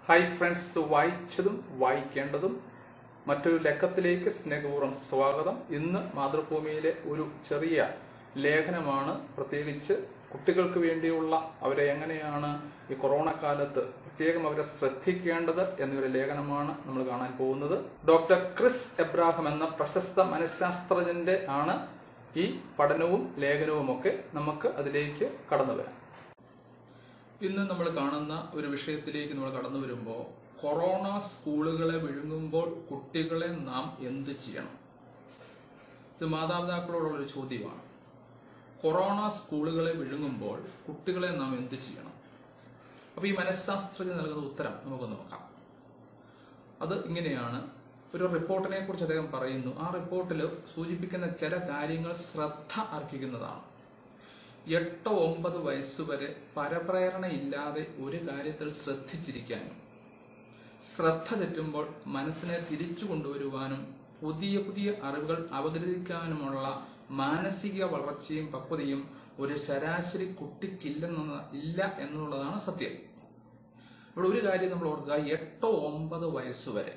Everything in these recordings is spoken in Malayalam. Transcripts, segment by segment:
ഹായ് ഫ്രണ്ട്സ് വായിച്ചതും വായിക്കേണ്ടതും മറ്റൊരു ലക്കത്തിലേക്ക് സ്നേഹപൂർവ്വം സ്വാഗതം ഇന്ന് മാതൃഭൂമിയിലെ ഒരു ചെറിയ ലേഖനമാണ് പ്രത്യേകിച്ച് കുട്ടികൾക്ക് വേണ്ടിയുള്ള അവരെ എങ്ങനെയാണ് ഈ കൊറോണ കാലത്ത് പ്രത്യേകം അവരെ ശ്രദ്ധിക്കേണ്ടത് എന്നൊരു ലേഖനമാണ് നമ്മൾ കാണാൻ പോകുന്നത് ഡോക്ടർ ക്രിസ് എബ്രാഹിം എന്ന പ്രശസ്ത മനഃശാസ്ത്രജ്ഞന്റെ ആണ് ഈ പഠനവും ലേഖനവും ഒക്കെ നമുക്ക് അതിലേക്ക് കടന്നു വരാം ഇന്ന് നമ്മൾ കാണുന്ന ഒരു വിഷയത്തിലേക്ക് നമ്മൾ കടന്നു വരുമ്പോൾ കൊറോണ സ്കൂളുകളെ വിഴുങ്ങുമ്പോൾ കുട്ടികളെ നാം എന്ത് ചെയ്യണം ഇത് മാതാപിതാക്കളോടുള്ള ഒരു ചോദ്യമാണ് കൊറോണ സ്കൂളുകളെ വിഴുങ്ങുമ്പോൾ കുട്ടികളെ നാം എന്ത് ചെയ്യണം അപ്പൊ ഈ മനഃശാസ്ത്രജ്ഞൻ നൽകുന്ന ഉത്തരം നമുക്ക് നോക്കാം അത് ഇങ്ങനെയാണ് ഒരു റിപ്പോർട്ടിനെ കുറിച്ച് അദ്ദേഹം പറയുന്നു ആ റിപ്പോർട്ടിൽ സൂചിപ്പിക്കുന്ന ചില കാര്യങ്ങൾ ശ്രദ്ധ അർഹിക്കുന്നതാണ് എട്ടോ ഒമ്പത് വയസ്സുവരെ പരപ്രേരണയില്ലാതെ ഒരു കാര്യത്തിൽ ശ്രദ്ധിച്ചിരിക്കാനും ശ്രദ്ധ തെറ്റുമ്പോൾ മനസ്സിനെ തിരിച്ചു കൊണ്ടുവരുവാനും പുതിയ പുതിയ അറിവുകൾ അവതരിപ്പിക്കാനുമുള്ള മാനസിക വളർച്ചയും പക്വതയും ഒരു ശരാശരി കുട്ടിക്കില്ലെന്ന ഇല്ല എന്നുള്ളതാണ് സത്യം ഇവിടെ ഒരു കാര്യം നമ്മൾ ഓർക്കുക എട്ടോ ഒമ്പത് വയസ്സുവരെ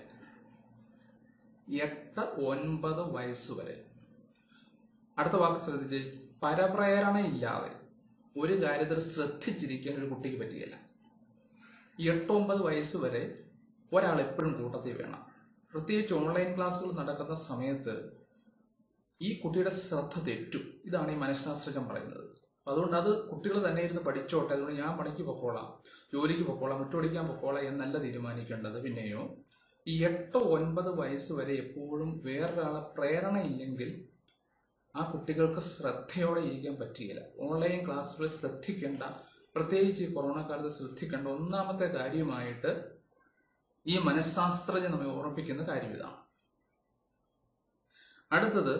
എട്ട് ഒൻപത് വയസ്സുവരെ അടുത്ത വാക്ക് ശ്രദ്ധിച്ച് പരപ്രേരണയില്ലാതെ ഒരു കാര്യത്തിൽ ശ്രദ്ധിച്ചിരിക്കാൻ ഒരു കുട്ടിക്ക് പറ്റുകയില്ല ഈ എട്ടൊമ്പത് വയസ്സ് വരെ ഒരാൾ എപ്പോഴും കൂട്ടത്തിൽ വേണം പ്രത്യേകിച്ച് ഓൺലൈൻ ക്ലാസ്സുകൾ നടക്കുന്ന സമയത്ത് ഈ കുട്ടിയുടെ ശ്രദ്ധ തെറ്റും ഇതാണ് ഈ മനഃശാസ്ത്രജ്ഞൻ പറയുന്നത് അതുകൊണ്ട് അത് കുട്ടികൾ തന്നെ ഇരുന്ന് പഠിച്ചോട്ടെ അതുകൊണ്ട് ഞാൻ പണിക്ക് പൊക്കോളാം ജോലിക്ക് പൊക്കോളാം മുട്ടോടിക്കാൻ പൊക്കോളാം എന്നല്ല തീരുമാനിക്കേണ്ടത് പിന്നെയോ ഈ എട്ടോ ഒൻപത് വയസ്സ് വരെ എപ്പോഴും വേറൊരാളെ പ്രേരണയില്ലെങ്കിൽ ആ കുട്ടികൾക്ക് ശ്രദ്ധയോടെ ഇരിക്കാൻ പറ്റുകയില്ല ഓൺലൈൻ ക്ലാസ്സുകൾ ശ്രദ്ധിക്കേണ്ട പ്രത്യേകിച്ച് ഈ കൊറോണ കാലത്ത് ശ്രദ്ധിക്കേണ്ട ഒന്നാമത്തെ കാര്യമായിട്ട് ഈ മനഃശാസ്ത്രജ്ഞൻ നമ്മെ ഓർമ്മിപ്പിക്കുന്ന കാര്യം ഇതാണ് അടുത്തത്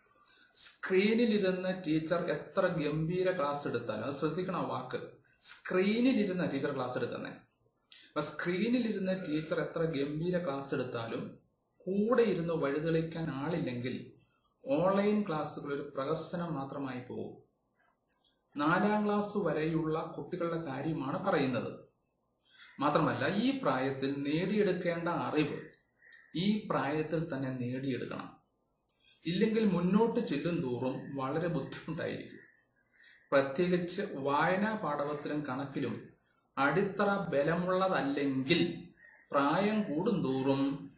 സ്ക്രീനിലിരുന്ന ടീച്ചർ എത്ര ഗംഭീര ക്ലാസ് എടുത്താലും അത് ശ്രദ്ധിക്കണം ആ വാക്ക് സ്ക്രീനിലിരുന്ന ടീച്ചർ ക്ലാസ് എടുക്കുന്നേ അപ്പൊ സ്ക്രീനിലിരുന്ന ടീച്ചർ എത്ര ഗംഭീര ക്ലാസ് എടുത്താലും കൂടെ ഇരുന്ന് വഴിതെളിക്കാൻ ആളില്ലെങ്കിൽ ഓൺലൈൻ ക്ലാസ്സുകൾ ഒരു പ്രഹസനം മാത്രമായി പോകും നാലാം ക്ലാസ് വരെയുള്ള കുട്ടികളുടെ കാര്യമാണ് പറയുന്നത് മാത്രമല്ല ഈ പ്രായത്തിൽ നേടിയെടുക്കേണ്ട അറിവ് ഈ പ്രായത്തിൽ തന്നെ നേടിയെടുക്കണം ഇല്ലെങ്കിൽ മുന്നോട്ട് ചെല്ലും തോറും വളരെ ബുദ്ധിമുട്ടായിരിക്കും പ്രത്യേകിച്ച് വായനാ പാഠവത്തിലും കണക്കിലും അടിത്തറ ബലമുള്ളതല്ലെങ്കിൽ പ്രായം കൂടുന്തോറും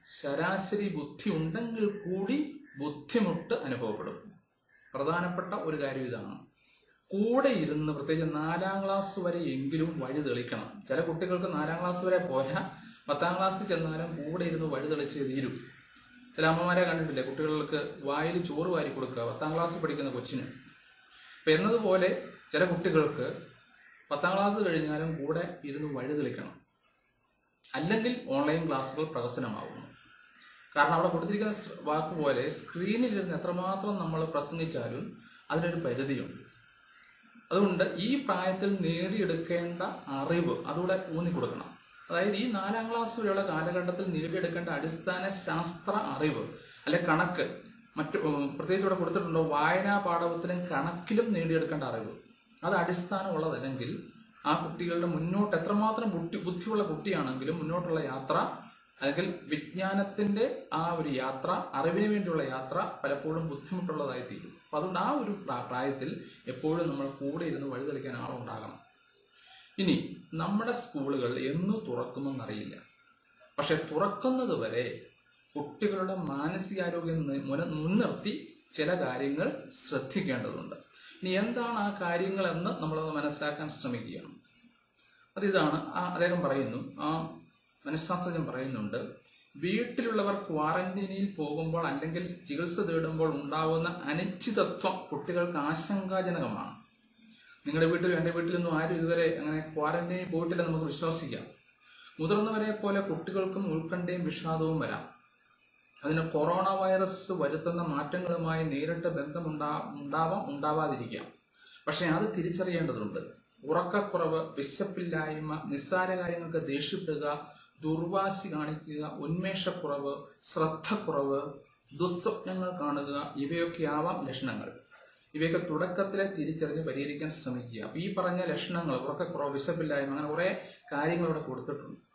ശരാശരി ബുദ്ധി ഉണ്ടെങ്കിൽ കൂടി ബുദ്ധിമുട്ട് അനുഭവപ്പെടും പ്രധാനപ്പെട്ട ഒരു കാര്യം ഇതാണ് കൂടെ ഇരുന്ന് പ്രത്യേകിച്ച് നാലാം ക്ലാസ് വരെ എങ്കിലും വഴി തെളിക്കണം ചില കുട്ടികൾക്ക് നാലാം ക്ലാസ് വരെ പോരാ പത്താം ക്ലാസ്സിൽ ചെന്നാലും കൂടെ ഇരുന്ന് വഴി തെളിച്ച് തീരും ചില അമ്മമാരെ കണ്ടിട്ടില്ലേ കുട്ടികൾക്ക് വായിൽ ചോറ് വാരി കൊടുക്കുക പത്താം ക്ലാസ്സിൽ പഠിക്കുന്ന കൊച്ചിന് അപ്പം എന്നതുപോലെ ചില കുട്ടികൾക്ക് പത്താം ക്ലാസ് കഴിഞ്ഞാലും കൂടെ ഇരുന്ന് വഴി തെളിക്കണം അല്ലെങ്കിൽ ഓൺലൈൻ ക്ലാസ്സുകൾ പ്രഹസനമാകുന്നു കാരണം അവിടെ കൊടുത്തിരിക്കുന്ന വാക്ക് പോലെ സ്ക്രീനിലിരുന്ന് എത്രമാത്രം നമ്മൾ പ്രസംഗിച്ചാലും അതിനൊരു പരിധിയുണ്ട് അതുകൊണ്ട് ഈ പ്രായത്തിൽ നേടിയെടുക്കേണ്ട അറിവ് അതുകൂടെ ഊന്നി കൊടുക്കണം അതായത് ഈ നാലാം ക്ലാസ് വരെയുള്ള കാലഘട്ടത്തിൽ നേടിയെടുക്കേണ്ട അടിസ്ഥാന ശാസ്ത്ര അറിവ് അല്ലെ കണക്ക് മറ്റു പ്രത്യേകിച്ച് ഇവിടെ കൊടുത്തിട്ടുണ്ടോ വായനാ പാഠവത്തിലും കണക്കിലും നേടിയെടുക്കേണ്ട അറിവ് അത് അടിസ്ഥാനമുള്ളതല്ലെങ്കിൽ ആ കുട്ടികളുടെ മുന്നോട്ട് എത്രമാത്രം ബുദ്ധി ബുദ്ധിയുള്ള കുട്ടിയാണെങ്കിലും മുന്നോട്ടുള്ള യാത്ര അല്ലെങ്കിൽ വിജ്ഞാനത്തിന്റെ ആ ഒരു യാത്ര അറിവിന് വേണ്ടിയുള്ള യാത്ര പലപ്പോഴും ബുദ്ധിമുട്ടുള്ളതായി തീരും അപ്പൊ അതുകൊണ്ട് ആ ഒരു പ്രായത്തിൽ എപ്പോഴും നമ്മൾ കൂടെ ഇരുന്ന് വഴിതെളിക്കാൻ ആളുണ്ടാകണം ഇനി നമ്മുടെ സ്കൂളുകൾ എന്ന് തുറക്കുമെന്നറിയില്ല പക്ഷെ തുറക്കുന്നത് വരെ കുട്ടികളുടെ മാനസികാരോഗ്യം മുൻനിർത്തി ചില കാര്യങ്ങൾ ശ്രദ്ധിക്കേണ്ടതുണ്ട് ഇനി എന്താണ് ആ കാര്യങ്ങൾ എന്ന് നമ്മളത് മനസ്സിലാക്കാൻ ശ്രമിക്കുകയാണ് അതിതാണ് ആ അദ്ദേഹം പറയുന്നു ആ മനഃശാസ്ത്രജ്ഞൻ പറയുന്നുണ്ട് വീട്ടിലുള്ളവർ ക്വാറന്റീനിൽ പോകുമ്പോൾ അല്ലെങ്കിൽ ചികിത്സ തേടുമ്പോൾ ഉണ്ടാവുന്ന അനിശ്ചിതത്വം കുട്ടികൾക്ക് ആശങ്കാജനകമാണ് നിങ്ങളുടെ വീട്ടിലും എൻ്റെ വീട്ടിലൊന്നും ആരും ഇതുവരെ അങ്ങനെ ക്വാറന്റൈനിൽ പോയിട്ടില്ല നമുക്ക് വിശ്വസിക്കാം മുതിർന്നവരെ പോലെ കുട്ടികൾക്കും ഉത്കണ്ഠയും വിഷാദവും വരാം അതിന് കൊറോണ വൈറസ് വരുത്തുന്ന മാറ്റങ്ങളുമായി നേരിട്ട് ബന്ധമുണ്ടാ ഉണ്ടാവാം ഉണ്ടാവാതിരിക്കാം പക്ഷെ അത് തിരിച്ചറിയേണ്ടതുണ്ട് ഉറക്കക്കുറവ് വിശപ്പില്ലായ്മ നിസ്സാര കാര്യങ്ങൾക്ക് ദേഷ്യപ്പെടുക ദുർവാശി കാണിക്കുക ഉന്മേഷക്കുറവ് ശ്രദ്ധക്കുറവ് ദുസ്വപ്നങ്ങൾ കാണുക ഇവയൊക്കെയാവാം ലക്ഷണങ്ങൾ ഇവയൊക്കെ തുടക്കത്തിലെ തിരിച്ചറിഞ്ഞ് പരിഹരിക്കാൻ ശ്രമിക്കുക അപ്പൊ ഈ പറഞ്ഞ ലക്ഷണങ്ങൾ ഉറക്കക്കുറവ് വിശപ്പില്ലായ്മ അങ്ങനെ കുറെ കാര്യങ്ങൾ ഇവിടെ കൊടുത്തിട്ടുണ്ട്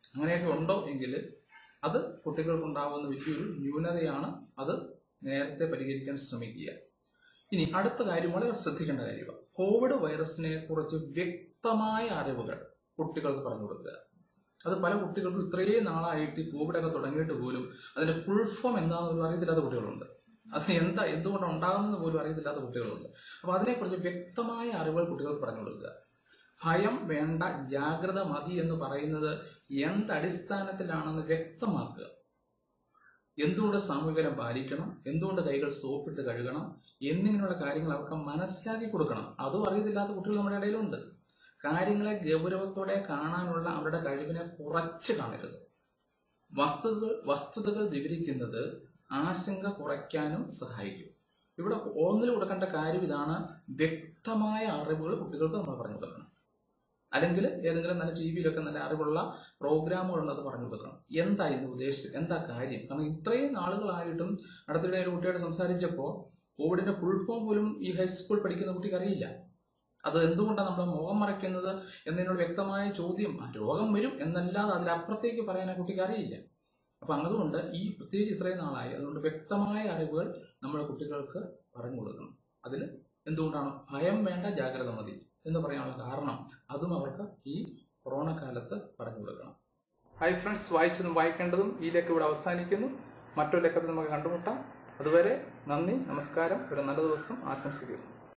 അങ്ങനെയൊക്കെ ഉണ്ടോ എങ്കിൽ അത് കുട്ടികൾക്കുണ്ടാവുന്ന വലിയൊരു ന്യൂനതയാണ് അത് നേരത്തെ പരിഹരിക്കാൻ ശ്രമിക്കുക ഇനി അടുത്ത കാര്യം വളരെ ശ്രദ്ധിക്കേണ്ട കാര്യമാണ് കോവിഡ് വൈറസിനെ കുറിച്ച് വ്യക്തമായ അറിവുകൾ കുട്ടികൾക്ക് പറഞ്ഞു കൊടുക്കുക അത് പല കുട്ടികൾക്കും ഇത്രയും നാളായിട്ട് ഈ കോവിഡൊക്കെ തുടങ്ങിയിട്ട് പോലും അതിന്റെ ഫുൾ ഫോം എന്താണെന്ന് അറിയത്തില്ലാത്ത കുട്ടികളുണ്ട് അത് എന്താ എന്തുകൊണ്ട് ഉണ്ടാകുന്നത് പോലും അറിയത്തില്ലാത്ത കുട്ടികളുണ്ട് അപ്പൊ അതിനെക്കുറിച്ച് വ്യക്തമായ അറിവുകൾ കുട്ടികൾക്ക് പറഞ്ഞു കൊടുക്കുക ഭയം വേണ്ട ജാഗ്രത മതി എന്ന് പറയുന്നത് എന്തടിസ്ഥാനത്തിലാണെന്ന് വ്യക്തമാക്കുക എന്തുകൊണ്ട് സാമൂഹികരം പാലിക്കണം എന്തുകൊണ്ട് കൈകൾ സോപ്പിട്ട് കഴുകണം എന്നിങ്ങനെയുള്ള കാര്യങ്ങൾ അവർക്ക് മനസ്സിലാക്കി കൊടുക്കണം അതും അറിയത്തില്ലാത്ത കുട്ടികൾ നമ്മുടെ ഇടയിലുണ്ട് കാര്യങ്ങളെ ഗൗരവത്തോടെ കാണാനുള്ള അവരുടെ കഴിവിനെ കുറച്ച് കാണരുത് വസ്തുതകൾ വസ്തുതകൾ വിവരിക്കുന്നത് ആശങ്ക കുറയ്ക്കാനും സഹായിക്കും ഇവിടെ ഓന്നിൽ കൊടുക്കേണ്ട കാര്യം ഇതാണ് വ്യക്തമായ അറിവുകൾ കുട്ടികൾക്ക് നമ്മൾ പറഞ്ഞു കൊടുക്കണം അല്ലെങ്കിൽ ഏതെങ്കിലും നല്ല ടി വിയിലൊക്കെ നല്ല അറിവുള്ള പ്രോഗ്രാമുകളുള്ളത് പറഞ്ഞു കൊടുക്കണം എന്താ ഇതിന് ഉദ്ദേശിച്ചത് എന്താ കാര്യം കാരണം ഇത്രയും നാളുകളായിട്ടും അടുത്തിടെ ഒരു കുട്ടിയോട് സംസാരിച്ചപ്പോൾ കോവിഡിന്റെ ഫുൾ ഫോം പോലും ഈ ഹൈസ്കൂൾ പഠിക്കുന്ന കുട്ടിക്ക് അറിയില്ല അത് എന്തുകൊണ്ടാണ് നമ്മൾ മുഖം മറയ്ക്കുന്നത് എന്നതിനോട് വ്യക്തമായ ചോദ്യം ആ രോഗം വരും എന്നല്ലാതെ അതിലപ്പുറത്തേക്ക് പറയാൻ ആ കുട്ടിക്ക് അറിയില്ല അപ്പൊ അതുകൊണ്ട് ഈ പ്രത്യേകിച്ച് ഇത്രയും നാളായി അതുകൊണ്ട് വ്യക്തമായ അറിവുകൾ നമ്മുടെ കുട്ടികൾക്ക് പറഞ്ഞു കൊടുക്കണം അതിൽ എന്തുകൊണ്ടാണ് ഭയം വേണ്ട ജാഗ്രത മതി എന്ന് പറയാനുള്ള കാരണം അതും അവർക്ക് ഈ കൊറോണ കാലത്ത് പറഞ്ഞു കൊടുക്കണം ഹൈ ഫ്രണ്ട്സ് വായിച്ചതും വായിക്കേണ്ടതും ഈ ലക്കം ഇവിടെ അവസാനിക്കുന്നു മറ്റൊരു ലക്കത്തിൽ നമുക്ക് കണ്ടുമുട്ടാം അതുവരെ നന്ദി നമസ്കാരം ഒരു നല്ല ദിവസം ആശംസിക്കുന്നു